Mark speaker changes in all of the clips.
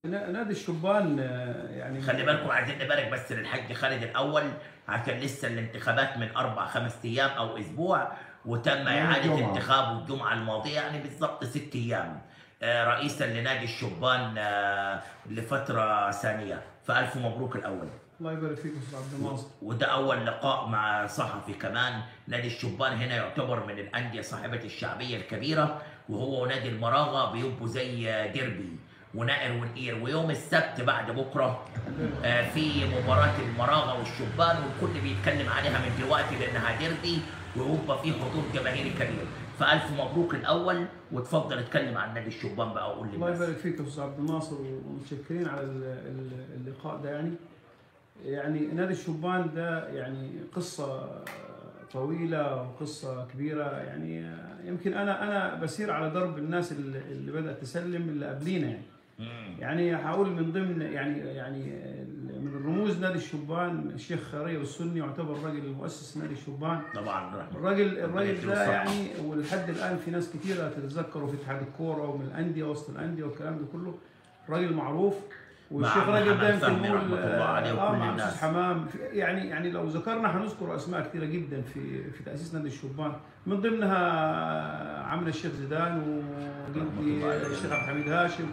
Speaker 1: نا- نادي الشبان آه، يعني
Speaker 2: خلي بالكم عايزين نبارك بس للحاج خالد الاول عشان لسه الانتخابات من اربع خمس ايام او اسبوع وتم اعاده
Speaker 3: الجمعة.
Speaker 2: انتخابه الجمعه الماضيه يعني بالضبط ست ايام آه، رئيسا لنادي الشبان آه، لفتره ثانيه فالف مبروك الاول
Speaker 1: الله يبارك فيك استاذ عبد الناصر
Speaker 2: وده اول لقاء مع صحفي كمان نادي الشبان هنا يعتبر من الانديه صاحبه الشعبيه الكبيره وهو ونادي المراغه بيبقوا زي ديربي ونائر ونقير ويوم السبت بعد بكره آه، في مباراه المراغه والشبان والكل بيتكلم عليها من دلوقتي لانها ديربي ويبقى في حضور جماهيري كبير فالف مبروك الاول وتفضل اتكلم عن نادي الشبان بقى وقول
Speaker 1: الله
Speaker 2: للناس
Speaker 1: يبارك فيك يا استاذ عبد الناصر ومتشكرين على ال- ال- اللقاء ده يعني يعني نادي الشبان ده يعني قصه طويله وقصه كبيره يعني يمكن انا انا بسير على درب الناس اللي, اللي بدات تسلم اللي قبلينا يعني
Speaker 2: مم.
Speaker 1: يعني هقول من ضمن يعني يعني من الرموز نادي الشبان الشيخ خيريه والسني يعتبر راجل مؤسس نادي الشبان
Speaker 2: طبعا رحمة
Speaker 1: الراجل الراجل
Speaker 2: يديله
Speaker 1: ده
Speaker 2: الصحة.
Speaker 1: يعني ولحد الان في ناس كثيره تتذكره في اتحاد الكوره ومن الانديه وسط الانديه والكلام ده كله راجل معروف والشيخ
Speaker 2: مع
Speaker 1: راجل ده
Speaker 2: محمد
Speaker 1: يمكن
Speaker 2: فهمي
Speaker 1: نقول
Speaker 2: رحمة الله عليه
Speaker 1: اه
Speaker 2: وكل
Speaker 1: مع
Speaker 2: الناس.
Speaker 1: استاذ حمام في- يعني يعني لو ذكرنا هنذكر اسماء كثيره جدا في في تاسيس نادي الشبان من ضمنها عمنا الشيخ زيدان
Speaker 2: رحمة الله
Speaker 1: وجدي
Speaker 2: عليه.
Speaker 1: الشيخ عبد الحميد هاشم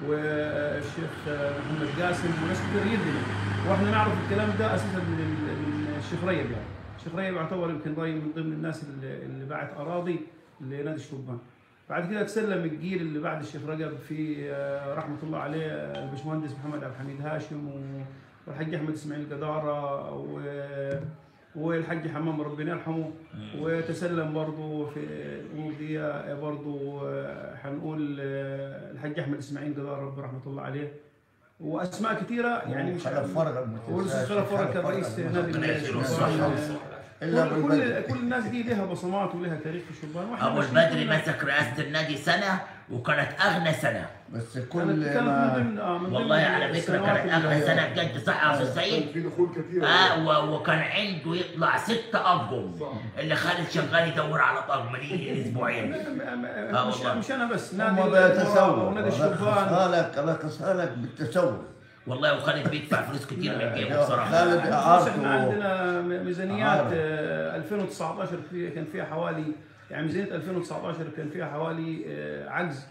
Speaker 1: والشيخ محمد قاسم وناس كثير جدا واحنا نعرف الكلام ده اساسا من ال- من الشيخ ريب يعني الشيخ ريب يعتبر يمكن ري من ضمن الناس اللي, اللي باعت اراضي لنادي الشبان بعد كده تسلم الجيل اللي بعد الشيخ رجب في آه، رحمه الله عليه آه، الباشمهندس محمد عبد الحميد هاشم و- والحاج احمد اسماعيل قداره و- والحاج حمام ربنا يرحمه وتسلم برضه في الامور دي برضه آه، هنقول آه، الحاج احمد اسماعيل قداره رب رحمه الله عليه واسماء كثيره يعني مش
Speaker 3: خلف فرق
Speaker 1: والاستاذ خلف فرج كان رئيس نادي
Speaker 2: ربنا يجزيه
Speaker 1: الشبان
Speaker 2: الصحة.
Speaker 3: الا
Speaker 1: كل كل,
Speaker 3: بالبدر
Speaker 1: كل الناس دي لها بصمات ولها تاريخ في الشبان واحنا
Speaker 2: ابو
Speaker 1: ماشيين
Speaker 2: البدري
Speaker 1: كلنا-
Speaker 2: مسك رئاسه النادي سنه وكانت اغنى سنه
Speaker 3: بس
Speaker 1: كانت
Speaker 3: كل
Speaker 1: كانت من
Speaker 3: ما
Speaker 1: ضمن اه من ضمن
Speaker 2: والله على فكره
Speaker 1: السنوات
Speaker 2: كانت
Speaker 1: اللي-
Speaker 2: اغنى سنه بجد صح يا استاذ سعيد
Speaker 4: في دخول كثير
Speaker 2: اه و- وكان عنده يطلع ست اطقم اللي خالد شغال يدور على طقم ليه اسبوعين آه
Speaker 1: مش,
Speaker 2: والله.
Speaker 1: مش انا بس
Speaker 3: هم
Speaker 1: نادي
Speaker 3: بيتسووا
Speaker 1: ونادي الشبان
Speaker 3: لك الله يقصها بالتسوق
Speaker 2: والله وخالد بيدفع فلوس كتير من جيبه
Speaker 3: لا،
Speaker 2: بصراحه
Speaker 3: خالد
Speaker 1: بص احنا
Speaker 3: اعارته
Speaker 1: عندنا ميزانيات
Speaker 3: عارف.
Speaker 1: آه، 2019 في كان فيها حوالي يعني ميزانيه 2019 كان فيها حوالي آه، عجز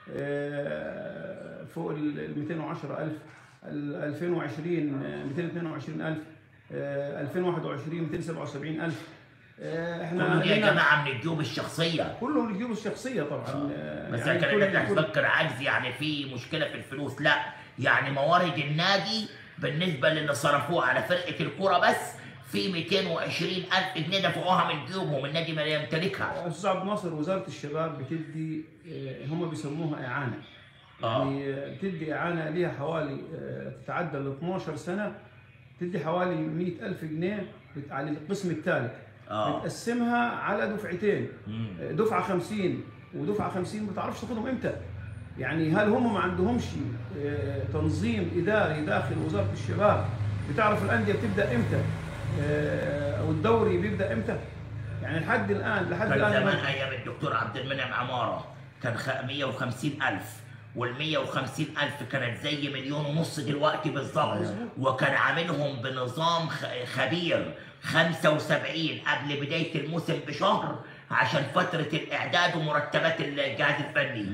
Speaker 1: آه، فوق ال 210000 ال 2020 آه، 222000 آه، 2021 277000 آه، احنا
Speaker 2: كله دي يا
Speaker 1: عندنا-
Speaker 2: جماعه من الجيوب الشخصيه
Speaker 1: كلهم الجيوب الشخصيه طبعا آه،
Speaker 2: بس
Speaker 1: يعني
Speaker 2: كان
Speaker 1: كل-
Speaker 2: الناس
Speaker 1: كل-
Speaker 2: تفكر عجز يعني في مشكله في الفلوس لا يعني موارد النادي بالنسبه للي صرفوه على فرقه الكوره بس في 220 الف جنيه دفعوها من جيوبهم النادي ما يمتلكها
Speaker 1: استاذ عبد الناصر وزاره الشباب بتدي آه، هم بيسموها اعانه
Speaker 2: آه.
Speaker 1: يعني آه، بتدي اعانه ليها حوالي آه، تتعدى ال 12 سنه تدي حوالي 100 ألف جنيه بت- على القسم الثالث
Speaker 2: آه.
Speaker 1: بتقسمها على دفعتين
Speaker 2: مم.
Speaker 1: آه، دفعه 50 ودفعه 50 ما تعرفش تاخدهم امتى يعني هل هم ما عندهمش آه، تنظيم اداري داخل وزاره الشباب بتعرف الانديه بتبدا امتى آه، او الدوري بيبدا امتى يعني لحد الان لحد
Speaker 2: كان
Speaker 1: الان
Speaker 2: زمان ايام الدكتور عبد المنعم عماره كان خ- 150 الف وال 150 الف كانت زي مليون ونص دلوقتي بالظبط وكان عاملهم بنظام خ- خبير 75 قبل بدايه الموسم بشهر عشان فتره الاعداد ومرتبات الجهاز الفني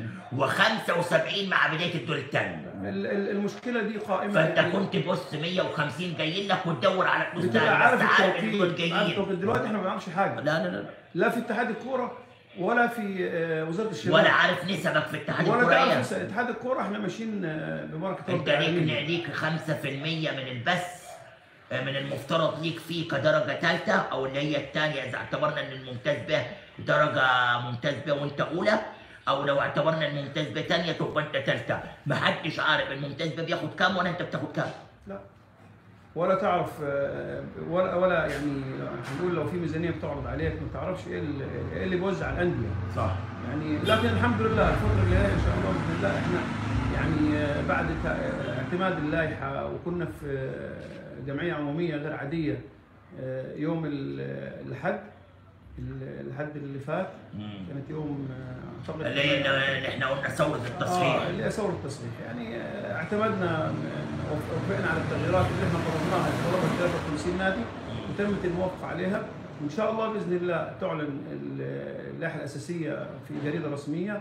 Speaker 2: و75 مع بدايه الدور الثاني
Speaker 1: ال- ال- المشكله دي قائمه
Speaker 2: فانت
Speaker 1: يعني
Speaker 2: كنت بص 150 جايين لك وتدور على فلوس
Speaker 1: بتبقى
Speaker 2: تاني،
Speaker 1: عارف
Speaker 2: بس عارف ان دول
Speaker 1: التوقيت عارف
Speaker 2: جايين
Speaker 1: التوقيت. دلوقتي احنا ما بنعرفش حاجه
Speaker 2: لا لا لا
Speaker 1: لا في اتحاد الكوره ولا في آه، وزاره الشباب
Speaker 2: ولا عارف نسبك في اتحاد
Speaker 1: ولا
Speaker 2: الكوره
Speaker 1: تعرف
Speaker 2: ايه
Speaker 1: لسه اتحاد الكوره احنا ماشيين آه، ببركه رب
Speaker 2: انت ليك
Speaker 1: العالمين
Speaker 2: ليك 5% من البث آه، من المفترض ليك فيه كدرجه ثالثه او اللي هي الثانيه اذا اعتبرنا ان الممتاز به درجه ممتاز به وانت اولى او لو اعتبرنا الممتاز به ثانيه تبقى انت ثالثه محدش عارف الممتاز به بياخد كام ولا انت بتاخد كام
Speaker 1: لا ولا تعرف آه، ولا ولا يعني هنقول لو في ميزانيه بتعرض عليك ما تعرفش ايه اللي, إيه اللي بيوزع على الانديه
Speaker 2: صح
Speaker 1: يعني لكن الحمد لله الفتره اللي جايه ان شاء الله باذن الله احنا يعني آه، بعد تع- آه، اعتماد اللائحه وكنا في آه، جمعيه عموميه غير عاديه آه، يوم ال- الاحد ال- الحد اللي فات
Speaker 2: مم.
Speaker 1: كانت يوم آه، اعتقد
Speaker 2: اللي هي اللي احنا قلنا ثوره
Speaker 1: اه
Speaker 2: التصحيح
Speaker 1: اللي هي ثوره التصحيح يعني آه، اعتمدنا وف- وافقنا على التغييرات اللي احنا قررناها اللي طلبها 53 نادي وتمت الموافقه عليها وان شاء الله باذن الله تعلن ال- اللائحه الاساسيه في جريده رسميه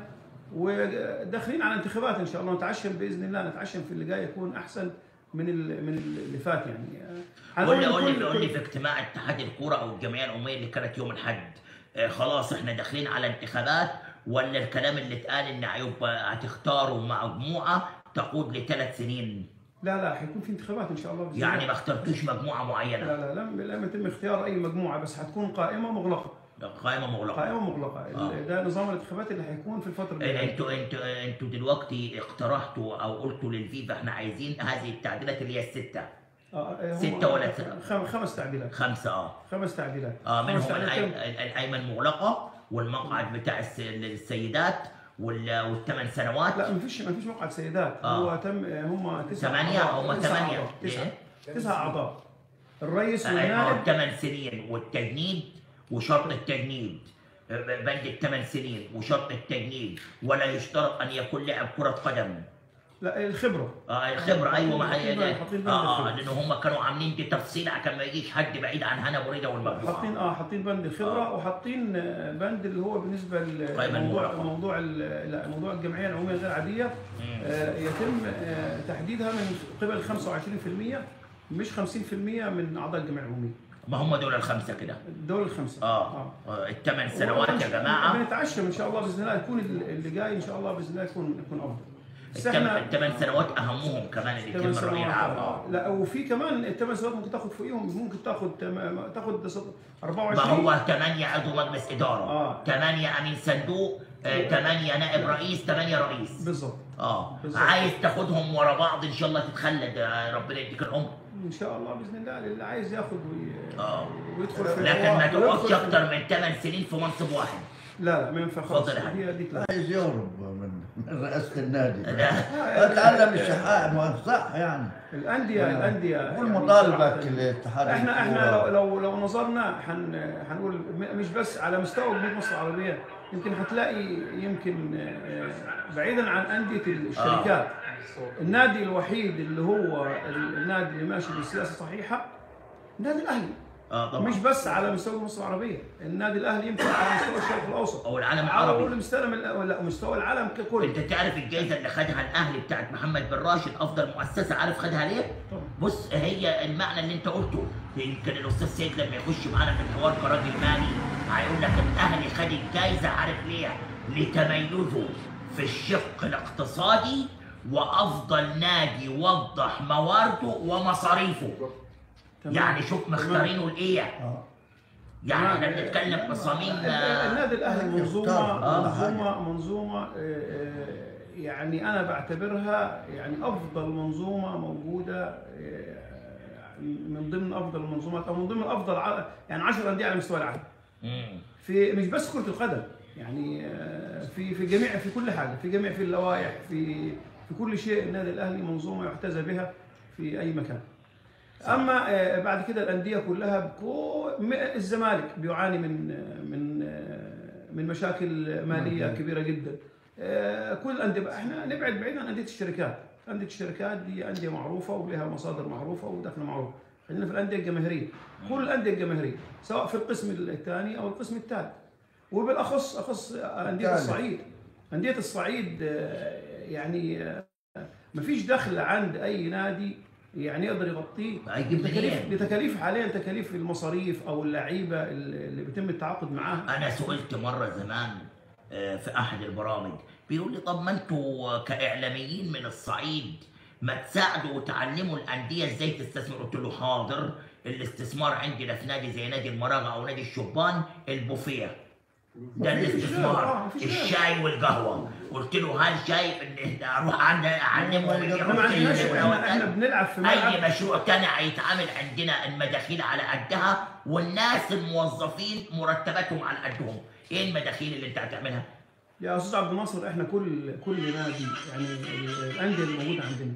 Speaker 1: وداخلين على انتخابات ان شاء الله نتعشم باذن الله نتعشم في اللي جاي يكون احسن من ال- من اللي فات يعني آه،
Speaker 2: قول لي
Speaker 1: هنقول
Speaker 2: قول لي
Speaker 1: كل-
Speaker 2: قول لي
Speaker 1: كل-
Speaker 2: في اجتماع اتحاد الكوره او الجمعيه العموميه اللي كانت يوم الاحد آه، خلاص احنا داخلين على انتخابات ولا الكلام اللي اتقال ان هيبقى هتختاروا مجموعه تقود لثلاث سنين
Speaker 1: لا لا حيكون في انتخابات ان شاء الله بإذن
Speaker 2: يعني
Speaker 1: الله.
Speaker 2: ما اخترتوش مجموعه معينه
Speaker 1: لا لا لم لم يتم اختيار اي مجموعه بس حتكون قائمه مغلقه
Speaker 2: قائمه مغلقه
Speaker 1: قائمه مغلقه
Speaker 2: آه.
Speaker 1: ده نظام الانتخابات اللي حيكون في الفتره
Speaker 2: آه،
Speaker 1: الجايه
Speaker 2: انتوا انتوا انتوا دلوقتي اقترحتوا او قلتوا للفيفا احنا عايزين هذه التعديلات اللي هي السته
Speaker 1: آه، هم
Speaker 2: ستة ولا س-
Speaker 1: خم- خمس تعديلات
Speaker 2: خمسه اه
Speaker 1: خمس تعديلات
Speaker 2: اه
Speaker 1: خمس
Speaker 2: منهم
Speaker 1: تعديلات
Speaker 2: الأي-
Speaker 1: تم-
Speaker 2: الايمن مغلقه والمقعد بتاع الس- السيدات وال- والثمان سنوات
Speaker 1: لا ما فيش ما فيش مقعد سيدات
Speaker 2: آه.
Speaker 1: هو تم هم تسعة
Speaker 2: ثمانية
Speaker 1: أعضاء.
Speaker 2: هم
Speaker 1: تسعة
Speaker 2: ثمانية.
Speaker 1: أعضاء. تسعة
Speaker 2: إيه؟
Speaker 1: تسعة أعضاء الرئيس
Speaker 2: آه،
Speaker 1: والنائب
Speaker 2: ثمان سنين والتجنيد وشرط التجنيد آه، بند الثمان سنين وشرط التجنيد ولا يشترط ان يكون لاعب كره قدم
Speaker 1: لا الخبرة
Speaker 2: آه الخبره ايوه ما هي
Speaker 1: حاطين- حاطين بند
Speaker 2: اه اه
Speaker 1: الخبرة.
Speaker 2: لانه هم كانوا عاملين دي تفصيل عشان ما يجيش حد بعيد عن هنا مريده والمجموعه
Speaker 1: حاطين اه حاطين بند الخبرة
Speaker 2: آه.
Speaker 1: وحاطين آه، بند اللي هو بالنسبة
Speaker 2: قائمة
Speaker 1: لموضوع
Speaker 2: المغلقة.
Speaker 1: موضوع ال- لا موضوع الجمعية العمومية غير عادية
Speaker 2: مم.
Speaker 1: آه، يتم آه، تحديدها من قبل 25% مش 50% من أعضاء الجمعية العمومية
Speaker 2: ما هم دول الخمسه كده
Speaker 1: الدول الخمسة
Speaker 2: اه آه، الثمان سنوات يا جماعه
Speaker 1: بنتعشم ان شاء الله باذن الله يكون اللي جاي ان شاء الله باذن الله يكون يكون افضل بس احنا
Speaker 2: الثمان سنوات اهمهم كمان اللي
Speaker 1: ثمان
Speaker 2: يتم الراي
Speaker 1: سنوات
Speaker 2: العام
Speaker 1: آه.
Speaker 2: آه.
Speaker 1: لا وفي كمان الثمان سنوات ممكن تاخد فوقيهم ممكن تاخد تم- تاخد ست-
Speaker 2: ما
Speaker 1: 24
Speaker 2: هو ثمانية عضو مجلس إدارة
Speaker 1: آه.
Speaker 2: ثمانية أمين صندوق آه، ثمانية نائب رئيس ثمانية رئيس
Speaker 1: بالضبط
Speaker 2: اه
Speaker 1: بالظبط.
Speaker 2: عايز تاخدهم ورا بعض ان شاء الله تتخلد آه، ربنا يديك العمر
Speaker 1: ان شاء الله باذن الله اللي عايز ياخد وي...
Speaker 2: اه
Speaker 1: ويدخل في
Speaker 2: لكن ما
Speaker 1: ويدخل
Speaker 2: تقعدش
Speaker 1: في-
Speaker 2: اكتر من 8 سنين في منصب واحد
Speaker 1: لا لا ما ينفع خلاص
Speaker 2: اتفضل يا حبيبي.
Speaker 1: هي ديك لا
Speaker 3: عايز يهرب من من رئاسه النادي
Speaker 2: لا.
Speaker 3: اتعلم الشحات ما صح يعني
Speaker 1: الانديه الانديه
Speaker 3: والمطالبه
Speaker 1: يعني صراحة
Speaker 3: الاتحاد
Speaker 1: احنا احنا
Speaker 3: الكورة.
Speaker 1: لو لو لو نظرنا حن حنقول م- مش بس على مستوى جمهوريه مصر العربيه يمكن هتلاقي يمكن آه، بعيدا عن انديه الشركات النادي الوحيد اللي هو ال- النادي اللي ماشي بسياسه صحيحه النادي الاهلي
Speaker 2: اه طبعا
Speaker 1: مش بس على مستوى مصر العربيه النادي الاهلي يمكن على مستوى الشرق الاوسط
Speaker 2: او العالم
Speaker 1: على
Speaker 2: العربي
Speaker 1: مستوى لا مستوى العالم ككل
Speaker 2: انت تعرف الجائزه اللي خدها الاهلي بتاعت محمد بن راشد افضل مؤسسه عارف خدها ليه؟
Speaker 1: طبعا.
Speaker 2: بص هي المعنى اللي انت قلته يمكن الاستاذ سيد لما يخش معانا في الحوار كراجل مالي هيقول لك الاهلي خد الجائزه عارف ليه؟ لتميزه في الشق الاقتصادي وافضل نادي وضح موارده ومصاريفه
Speaker 1: تمام.
Speaker 2: يعني شوف مختارينه لايه؟
Speaker 3: آه.
Speaker 2: يعني احنا
Speaker 1: تمام.
Speaker 2: بنتكلم بصميم
Speaker 1: ال-
Speaker 2: آه،
Speaker 1: النادي الاهلي منظومه
Speaker 3: آه.
Speaker 1: منظومه منظومه آه، آه، يعني انا بعتبرها يعني افضل منظومه موجوده آه، من ضمن افضل المنظومات او من ضمن افضل ع- يعني 10 انديه على مستوى العالم
Speaker 2: مم.
Speaker 1: في مش بس كره القدم يعني آه، في في جميع في كل حاجه في جميع في اللوائح في في كل شيء النادي الاهلي منظومه يحتذى بها في اي مكان اما آه، بعد كده الانديه كلها بكو م- الزمالك بيعاني من آه، من آه، من مشاكل ماليه
Speaker 3: مم.
Speaker 1: كبيره جدا آه، كل الانديه احنا نبعد بعيد عن انديه الشركات انديه الشركات دي انديه معروفه ولها مصادر معروفه ودخل معروف خلينا في الانديه الجماهيريه كل الانديه الجماهيريه سواء في القسم الثاني او القسم الثالث وبالاخص اخص انديه
Speaker 3: الثالث.
Speaker 1: الصعيد انديه الصعيد آه، يعني ما فيش دخل عند اي نادي يعني يقدر يغطيه
Speaker 2: هيجيب
Speaker 1: بتكاليف
Speaker 2: منين؟
Speaker 1: بتكاليف حاليا تكاليف المصاريف او اللعيبه اللي بيتم التعاقد معاها
Speaker 2: انا سئلت مره زمان آه، في احد البرامج بيقول لي طب ما انتوا كاعلاميين من الصعيد ما تساعدوا وتعلموا الانديه ازاي تستثمر قلت له حاضر الاستثمار عندنا في نادي زي نادي المراغه او نادي الشبان البوفيه ده
Speaker 1: مفيش غير،
Speaker 2: الاستثمار
Speaker 1: آه، مفيش غير.
Speaker 2: الشاي والقهوه قلت له هل شايف ان اروح عند اعلمهم اللي
Speaker 1: احنا ما عندناش
Speaker 2: يروح
Speaker 1: احنا, احنا بنلعب في ملعب
Speaker 2: اي مشروع تاني هيتعامل عندنا المداخيل على قدها والناس الموظفين مرتباتهم على قدهم ايه المداخيل اللي انت هتعملها
Speaker 1: يا استاذ عبد الناصر احنا كل كل نادي يعني الانديه اللي موجوده عندنا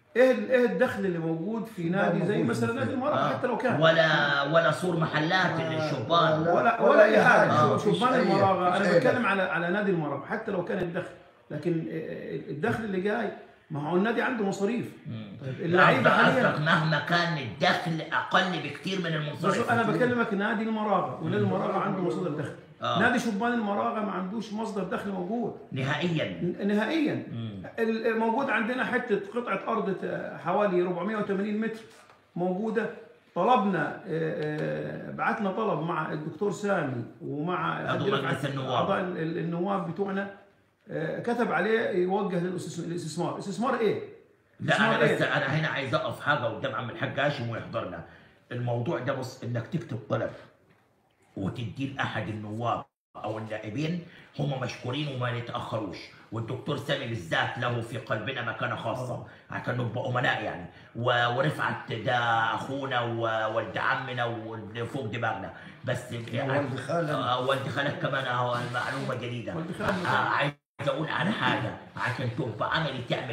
Speaker 1: ايه ال- ايه الدخل اللي موجود في نادي زي
Speaker 3: موجود
Speaker 1: مثلا
Speaker 3: في-
Speaker 1: نادي المرأة
Speaker 2: آه.
Speaker 1: حتى لو كان
Speaker 2: ولا ولا سور محلات للشبان
Speaker 3: ولا-
Speaker 1: ولا ولا اي حاجه
Speaker 2: آه.
Speaker 1: شوف شوف
Speaker 3: مفيش
Speaker 1: مال
Speaker 3: أي-
Speaker 1: المراغه
Speaker 3: مفيش
Speaker 1: انا
Speaker 3: أي
Speaker 1: بتكلم
Speaker 3: دخل.
Speaker 1: على على نادي المراغه حتى لو كان الدخل لكن الدخل اللي جاي ما هو النادي عنده مصاريف طيب اللعيبه
Speaker 2: قصدك
Speaker 1: حاليا
Speaker 2: مهما كان الدخل اقل بكتير من
Speaker 1: بس
Speaker 2: المصاريف
Speaker 1: انا بكلمك نادي المراغه ونادي المراغه عنده مصدر دخل
Speaker 2: آه.
Speaker 1: نادي شبان المراغه ما عندوش مصدر دخل موجود
Speaker 2: نهائيا
Speaker 1: ن- نهائيا ال- موجود عندنا حته قطعه ارض ت- حوالي 480 متر موجوده طلبنا آه، آه، بعتنا طلب مع الدكتور سامي ومع
Speaker 2: عضو
Speaker 1: الدكتور-
Speaker 2: مجلس النواب.
Speaker 1: اعضاء ال- ال- النواب بتوعنا آه، كتب عليه يوجه للاستثمار الاستثمار استثمار ايه؟
Speaker 2: لا انا
Speaker 1: استثمار
Speaker 2: بس
Speaker 1: إيه؟
Speaker 2: انا هنا عايز اقف حاجه قدام عم الحاج هاشم ويحضرنا الموضوع ده بص انك تكتب طلب وتديه لاحد النواب او النائبين هم مشكورين وما يتاخروش والدكتور سامي بالذات له في قلبنا مكانه خاصه عشان نبقى امناء يعني و- ورفعت ده اخونا وولد عمنا وفوق دماغنا بس
Speaker 3: وولد خالك.
Speaker 2: آه، ولد خالك كمان هو المعلومه جديده
Speaker 1: ولد خالك.
Speaker 2: آه، عايز اقول على حاجه عشان تبقى عملي تعمل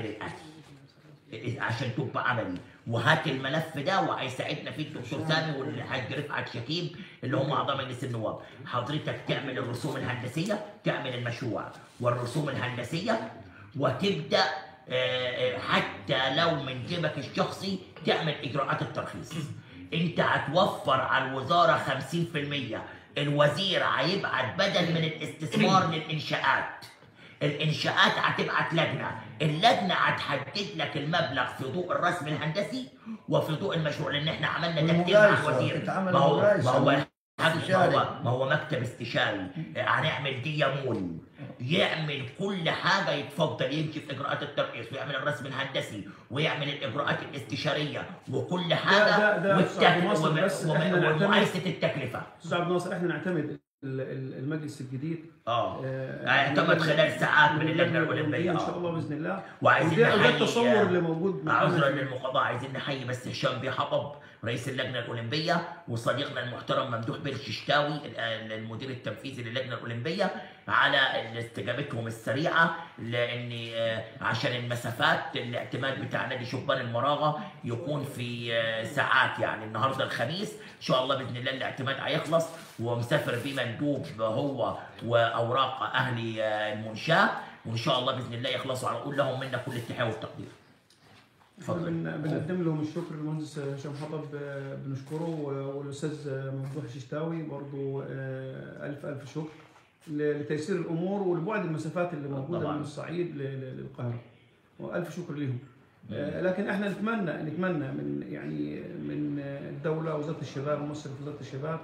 Speaker 2: الاكل عشان تبقى عملي وهات الملف ده وهيساعدنا فيه الدكتور سامي والحاج رفعت شكيب اللي هم اعضاء مجلس النواب حضرتك تعمل الرسوم الهندسيه تعمل المشروع والرسوم الهندسيه وتبدا آه، آه، حتى لو من جيبك الشخصي تعمل اجراءات الترخيص انت هتوفر على الوزاره 50% الوزير هيبعت بدل من الاستثمار للانشاءات الانشاءات هتبعت لجنه اللجنه هتحدد لك المبلغ في ضوء الرسم الهندسي وفي ضوء المشروع لان احنا عملنا تكتيب مع
Speaker 3: والمقايسة،
Speaker 2: الوزير
Speaker 3: تتعمل
Speaker 2: ما هو
Speaker 3: مقايسة.
Speaker 2: ما هو الحاج- ما
Speaker 3: استشاري.
Speaker 2: هو ما هو مكتب استشاري هنعمل ديامون يعمل كل حاجه يتفضل يمشي في اجراءات الترخيص ويعمل الرسم الهندسي ويعمل الاجراءات الاستشاريه وكل حاجه
Speaker 1: ده- ده
Speaker 2: والتك-
Speaker 1: أستاذ مصر
Speaker 2: وم-
Speaker 1: بس
Speaker 2: وم-
Speaker 1: إحنا نعتمد-
Speaker 2: ومقايسه التكلفه
Speaker 1: استاذ عبد الناصر احنا نعتمد ال- ال- المجلس الجديد
Speaker 2: اه
Speaker 1: آه،
Speaker 2: هيعتمد خلال ساعات من اللجنه الاولمبيه
Speaker 1: ان شاء
Speaker 2: آه.
Speaker 1: الله باذن الله
Speaker 2: وعايزين
Speaker 1: وده, وده
Speaker 2: نحيي-
Speaker 1: التصور اللي موجود معانا
Speaker 2: عذرا
Speaker 1: في-
Speaker 2: للمقاطعه عايزين نحيي بس هشام بيه حطب رئيس اللجنه الاولمبيه وصديقنا المحترم ممدوح بيه الششتاوي ال- المدير التنفيذي للجنه الاولمبيه على استجابتهم السريعه لان آه، عشان المسافات الاعتماد بتاع نادي شبان المراغه يكون في آه، ساعات يعني النهارده الخميس ان شاء الله باذن الله الاعتماد هيخلص ومسافر بيه مندوب هو واوراق اهلي آه، المنشاه وان شاء الله باذن الله يخلصوا على طول لهم منا كل التحيه والتقدير
Speaker 1: احنا بن- بنقدم لهم الشكر المهندس هشام حطب آه، بنشكره و- والاستاذ آه، ممدوح الششتاوي برضو آه، الف الف شكر ل- لتيسير الامور ولبعد المسافات اللي موجوده
Speaker 2: طبعاً.
Speaker 1: من الصعيد ل- ل- للقاهره والف شكر لهم آه، لكن احنا نتمنى نتمنى من يعني من آه، الدوله وزاره الشباب ومصر في وزاره الشباب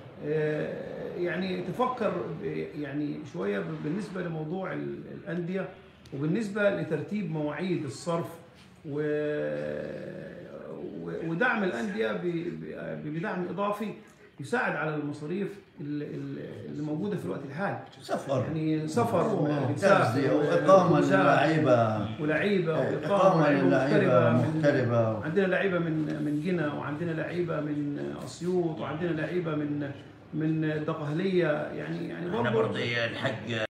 Speaker 1: آه، يعني تفكر ب- يعني شويه ب- بالنسبه لموضوع ال- الانديه وبالنسبه لترتيب مواعيد الصرف و... و- ودعم الانديه ب... ب- بدعم اضافي يساعد على المصاريف ال- ال- اللي موجوده في الوقت الحالي
Speaker 3: سفر
Speaker 1: يعني سفر
Speaker 3: وتغذية وإقامة للعيبة
Speaker 1: ولعيبه واقامه
Speaker 3: إقامة
Speaker 1: لعيبة
Speaker 3: للعيبة
Speaker 1: من-
Speaker 3: مغتربة
Speaker 1: عندنا لعيبه من من جنة وعندنا لعيبه من اسيوط وعندنا لعيبه من من الدقهليه يعني يعني
Speaker 2: احنا
Speaker 1: برضه
Speaker 2: برضه الحج